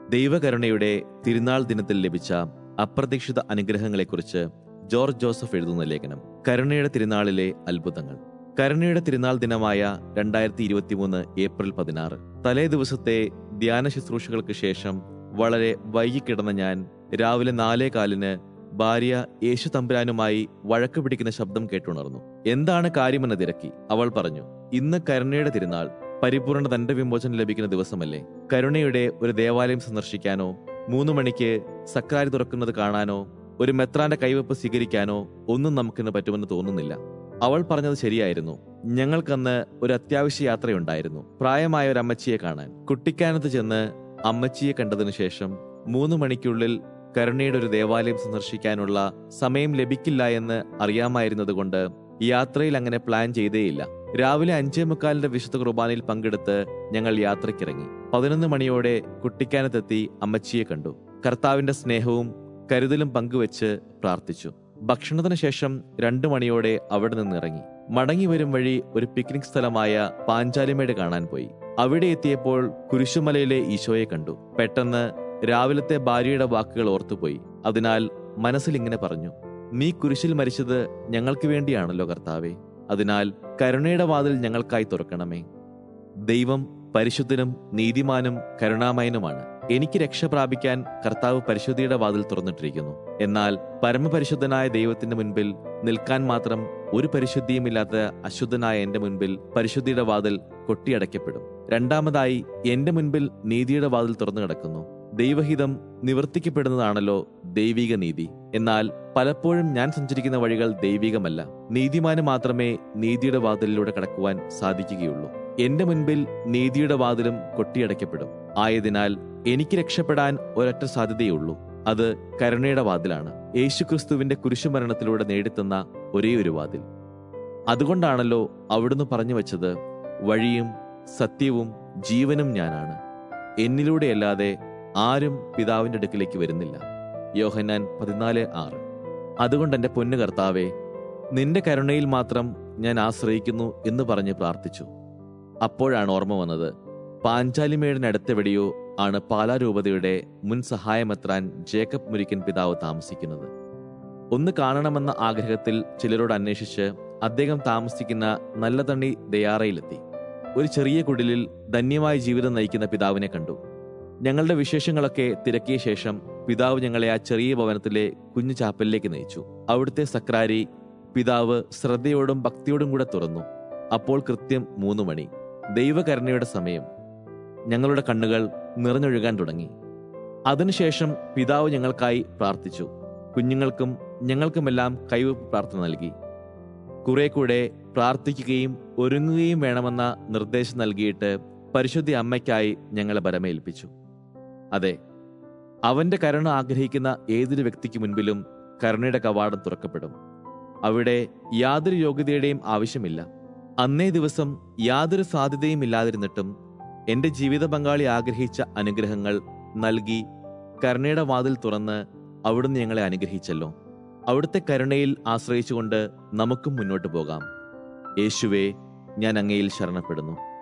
ദൈവകരുണയുടെ തിരുനാൾ ദിനത്തിൽ ലഭിച്ച അപ്രതീക്ഷിത അനുഗ്രഹങ്ങളെക്കുറിച്ച് ജോർജ് ജോസഫ് എഴുതുന്ന ലേഖനം കരുണയുടെ തിരുനാളിലെ അത്ഭുതങ്ങൾ കരുണയുടെ തിരുനാൾ ദിനമായ രണ്ടായിരത്തി ഇരുപത്തിമൂന്ന് ഏപ്രിൽ പതിനാറ് തലേ ദിവസത്തെ ധ്യാന ശുശ്രൂഷകൾക്ക് ശേഷം വളരെ വൈകിക്കിടന്ന ഞാൻ രാവിലെ നാലേ കാലിന് ഭാര്യ യേശു തമ്പുരാനുമായി വഴക്ക് പിടിക്കുന്ന ശബ്ദം കേട്ടുണർന്നു എന്താണ് കാര്യമെന്ന് തിരക്കി അവൾ പറഞ്ഞു ഇന്ന് കരുണയുടെ തിരുനാൾ പരിപൂർണ ദണ്ഡ വിമോചനം ലഭിക്കുന്ന ദിവസമല്ലേ കരുണയുടെ ഒരു ദേവാലയം സന്ദർശിക്കാനോ മൂന്ന് മണിക്ക് സക്രാരി തുറക്കുന്നത് കാണാനോ ഒരു മെത്രാന്റെ കൈവപ്പ് സ്വീകരിക്കാനോ ഒന്നും നമുക്കിന്ന് പറ്റുമെന്ന് തോന്നുന്നില്ല അവൾ പറഞ്ഞത് ശരിയായിരുന്നു ഞങ്ങൾക്കന്ന് ഒരു അത്യാവശ്യ യാത്രയുണ്ടായിരുന്നു പ്രായമായ ഒരു അമ്മച്ചിയെ കാണാൻ കുട്ടിക്കാനത്ത് ചെന്ന് അമ്മച്ചിയെ കണ്ടതിനു ശേഷം മൂന്ന് മണിക്കുള്ളിൽ കരുണയുടെ ഒരു ദേവാലയം സന്ദർശിക്കാനുള്ള സമയം ലഭിക്കില്ല എന്ന് അറിയാമായിരുന്നതുകൊണ്ട് യാത്രയിൽ അങ്ങനെ പ്ലാൻ ചെയ്തേയില്ല രാവിലെ അഞ്ചേ മുക്കാലിന്റെ വിശുദ്ധ കുർബാനയിൽ പങ്കെടുത്ത് ഞങ്ങൾ യാത്രയ്ക്കിറങ്ങി പതിനൊന്ന് മണിയോടെ കുട്ടിക്കാനത്തെത്തി അമ്മച്ചിയെ കണ്ടു കർത്താവിന്റെ സ്നേഹവും കരുതലും പങ്കുവെച്ച് പ്രാർത്ഥിച്ചു ഭക്ഷണത്തിന് ശേഷം രണ്ടു മണിയോടെ അവിടെ നിന്ന് ഇറങ്ങി മടങ്ങി വരും വഴി ഒരു പിക്നിക് സ്ഥലമായ പാഞ്ചാലിമേട് കാണാൻ പോയി അവിടെ എത്തിയപ്പോൾ കുരിശുമലയിലെ ഈശോയെ കണ്ടു പെട്ടെന്ന് രാവിലത്തെ ഭാര്യയുടെ വാക്കുകൾ ഓർത്തുപോയി അതിനാൽ മനസ്സിൽ ഇങ്ങനെ പറഞ്ഞു നീ കുരിശിൽ മരിച്ചത് ഞങ്ങൾക്ക് വേണ്ടിയാണല്ലോ കർത്താവെ അതിനാൽ കരുണയുടെ വാതിൽ ഞങ്ങൾക്കായി തുറക്കണമേ ദൈവം പരിശുദ്ധനും നീതിമാനും കരുണാമയനുമാണ് എനിക്ക് രക്ഷ പ്രാപിക്കാൻ കർത്താവ് പരിശുദ്ധിയുടെ വാതിൽ തുറന്നിട്ടിരിക്കുന്നു എന്നാൽ പരമപരിശുദ്ധനായ ദൈവത്തിന്റെ മുൻപിൽ നിൽക്കാൻ മാത്രം ഒരു പരിശുദ്ധിയുമില്ലാത്ത അശുദ്ധനായ എന്റെ മുൻപിൽ പരിശുദ്ധിയുടെ വാതിൽ കൊട്ടിയടയ്ക്കപ്പെടും രണ്ടാമതായി എന്റെ മുൻപിൽ നീതിയുടെ വാതിൽ തുറന്നു കിടക്കുന്നു ദൈവഹിതം നിവർത്തിക്കപ്പെടുന്നതാണല്ലോ ദൈവിക നീതി എന്നാൽ പലപ്പോഴും ഞാൻ സഞ്ചരിക്കുന്ന വഴികൾ ദൈവികമല്ല നീതിമാന് മാത്രമേ നീതിയുടെ വാതിലിലൂടെ കടക്കുവാൻ സാധിക്കുകയുള്ളൂ എന്റെ മുൻപിൽ നീതിയുടെ വാതിലും കൊട്ടിയടയ്ക്കപ്പെടും ആയതിനാൽ എനിക്ക് രക്ഷപ്പെടാൻ ഒരൊറ്റ സാധ്യതയുള്ളൂ അത് കരുണയുടെ വാതിലാണ് യേശുക്രിസ്തുവിന്റെ കുരിശുമരണത്തിലൂടെ നേടിത്തന്ന ഒരേ ഒരു വാതിൽ അതുകൊണ്ടാണല്ലോ അവിടുന്ന് പറഞ്ഞു വച്ചത് വഴിയും സത്യവും ജീവനും ഞാനാണ് എന്നിലൂടെയല്ലാതെ ആരും പിതാവിന്റെ അടുക്കിലേക്ക് വരുന്നില്ല യോഹന്നാൻ പതിനാല് ആറ് അതുകൊണ്ട് എന്റെ പൊന്നു കർത്താവെ നിന്റെ കരുണയിൽ മാത്രം ഞാൻ ആശ്രയിക്കുന്നു എന്ന് പറഞ്ഞ് പ്രാർത്ഥിച്ചു അപ്പോഴാണ് ഓർമ്മ വന്നത് പാഞ്ചാലിമേടിനടുത്തെവിടെയോ ആണ് പാലാരൂപതയുടെ മുൻ സഹായമെത്രാൻ ജേക്കബ് മുരിക്കൻ പിതാവ് താമസിക്കുന്നത് ഒന്ന് കാണണമെന്ന ആഗ്രഹത്തിൽ ചിലരോട് അന്വേഷിച്ച് അദ്ദേഹം താമസിക്കുന്ന നല്ല തണ്ണി ദയാറയിലെത്തി ഒരു ചെറിയ കുടിലിൽ ധന്യമായ ജീവിതം നയിക്കുന്ന പിതാവിനെ കണ്ടു ഞങ്ങളുടെ വിശേഷങ്ങളൊക്കെ തിരക്കിയ ശേഷം പിതാവ് ഞങ്ങളെ ആ ചെറിയ ഭവനത്തിലെ കുഞ്ഞു ചാപ്പലിലേക്ക് നയിച്ചു അവിടുത്തെ സക്രാരി പിതാവ് ശ്രദ്ധയോടും ഭക്തിയോടും കൂടെ തുറന്നു അപ്പോൾ കൃത്യം മൂന്ന് മണി ദൈവകരുണയുടെ സമയം ഞങ്ങളുടെ കണ്ണുകൾ നിറഞ്ഞൊഴുകാൻ തുടങ്ങി അതിനുശേഷം പിതാവ് ഞങ്ങൾക്കായി പ്രാർത്ഥിച്ചു കുഞ്ഞുങ്ങൾക്കും ഞങ്ങൾക്കുമെല്ലാം കൈവപ്പ് പ്രാർത്ഥന നൽകി കുറെ കൂടെ പ്രാർത്ഥിക്കുകയും ഒരുങ്ങുകയും വേണമെന്ന നിർദ്ദേശം നൽകിയിട്ട് പരിശുദ്ധി അമ്മയ്ക്കായി ഞങ്ങളെ ബലമേൽപ്പിച്ചു അതെ അവന്റെ കരുണ ആഗ്രഹിക്കുന്ന ഏതൊരു വ്യക്തിക്ക് മുൻപിലും കരുണയുടെ കവാടം തുറക്കപ്പെടും അവിടെ യാതൊരു യോഗ്യതയുടെയും ആവശ്യമില്ല അന്നേ ദിവസം യാതൊരു സാധ്യതയും ഇല്ലാതിരുന്നിട്ടും എന്റെ ജീവിത പങ്കാളി ആഗ്രഹിച്ച അനുഗ്രഹങ്ങൾ നൽകി കരുണയുടെ വാതിൽ തുറന്ന് അവിടുന്ന് ഞങ്ങളെ അനുഗ്രഹിച്ചല്ലോ അവിടുത്തെ കരുണയിൽ ആശ്രയിച്ചുകൊണ്ട് നമുക്കും മുന്നോട്ട് പോകാം യേശുവേ ഞാൻ അങ്ങയിൽ ശരണപ്പെടുന്നു